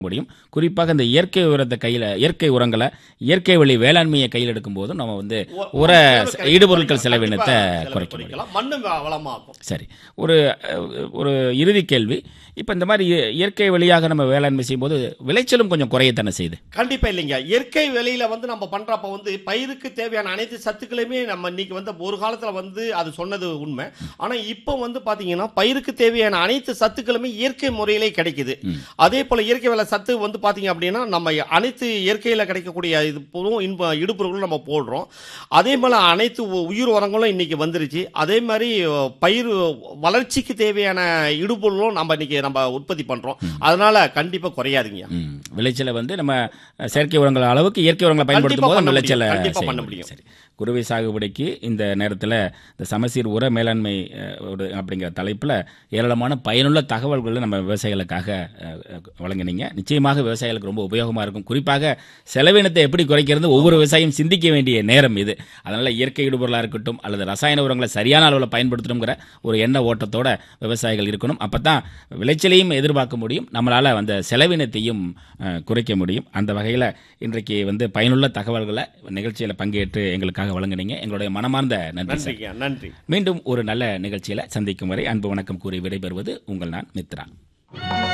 முடியும் குறிப்பாக இந்த இயற்கை உரத்தை கையில் இயற்கை உரங்களை இயற்கை வழி வேளாண்மையை கையில் எடுக்கும் போதும் நம்ம வந்து உர இடுபொருட்கள் செலவினத்தை குறைக்க முடியும் குறைக்கலாம் மண்ணு வ- வளமாக்கும் சரி ஒரு அஹ், ஒரு இறுதி கேள்வி இப்போ இந்த மாதிரி இய- இயற்கை வழியாக நம்ம வேளாண்மை செய்யும்போது விளைச்சலும் கொஞ்சம் குறையத்தானே செய்யுது கண்டிப்பா இல்லைங்க இயற்கை வேலையில வந்து நம்ம பண்றப்ப வந்து பயிருக்கு தேவையான அனைத்து சத்துக்களுமே நம்ம இன்னைக்கு வந்து ஒரு காலத்துல வந்து அது சொன்னது உண்மை ஆனா இப்போ வந்து பாத்தீங்கன்னா பயிருக்கு தேவையான அனைத்து சத்துக்களுமே இயற்கை முறையிலே கிடைக்குது அதே போல இயற்கை வேலை சத்து வந்து பாத்தீங்க அப்படின்னா நம்ம அனைத்து இயற்கையில கிடைக்கக்கூடிய இது போதும் இன்ப இடுபொருளும் நம்ம போடுறோம் அதே போல அனைத்து உ- உயிர் உரங்களும் இன்னைக்கு வந்துருச்சு அதே மாதிரி அஹ், பயிர் வளர்ச்சிக்கு தேவையான இடுபொருளும் நம்ம இன்னைக்கு நம்ம உற்பத்தி பண்றோம் அதனால கண்டிப்பா குறையாதுங்க ம். விளைச்சலை வந்து நம்ம அஹ், செயற்கை உரங்கள் அளவுக்கு இயற்கை உரங்களை பயன்படுத்தும் போது பண்ண நம்ம முடியும். விளைச்சலை கண்டிப்பா செய்ய பண்ண முடியும். முடியும். சரி குருவை சாகுபடிக்கு இந்த நேரத்தில் இந்த சமசீர் உர மேலாண்மை அஹ், ஒரு அப்படிங்கிற தலைப்பில் ஏராளமான பயனுள்ள தகவல்களை நம்ம விவசாயிகளுக்காக அஹ், அஹ், வழங்குனீங்க நிச்சயமாக விவசாயிகளுக்கு ரொம்ப உபயோகமாக இருக்கும் குறிப்பாக செலவினத்தை எப்படி குறைக்கிறது ஒவ்வொரு விவசாயியும் சிந்திக்க வேண்டிய நேரம் இது அதனால் இயற்கை இடுபொருளாக இருக்கட்டும் அல்லது ரசாயன உரங்களை சரியான அளவில் பயன்படுத்தணுங்கிற ஒரு எண்ண ஓட்டத்தோட விவசாயிகள் இருக்கணும் அப்போ தான் விளைச்சலையும் எதிர்பார்க்க முடியும் நம்மளால் அந்த செலவினத்தையும் அஹ், குறைக்க முடியும் அந்த வகையில் இன்றைக்கு வந்து பயனுள்ள தகவல்களை நிகழ்ச்சியில் பங்கேற்று எங்களுக்காக வழங்குனீங்க எங்களுடைய மனமார்ந்த நன்றி சார் நன்றிங்க நன்றி மீண்டும் ஒரு நல்ல நிகழ்ச்சியில் சந்திக்கும் வரை அன்பு வணக்கம் கூறி விடைபெறுவது உங்கள் நான் மித்ரா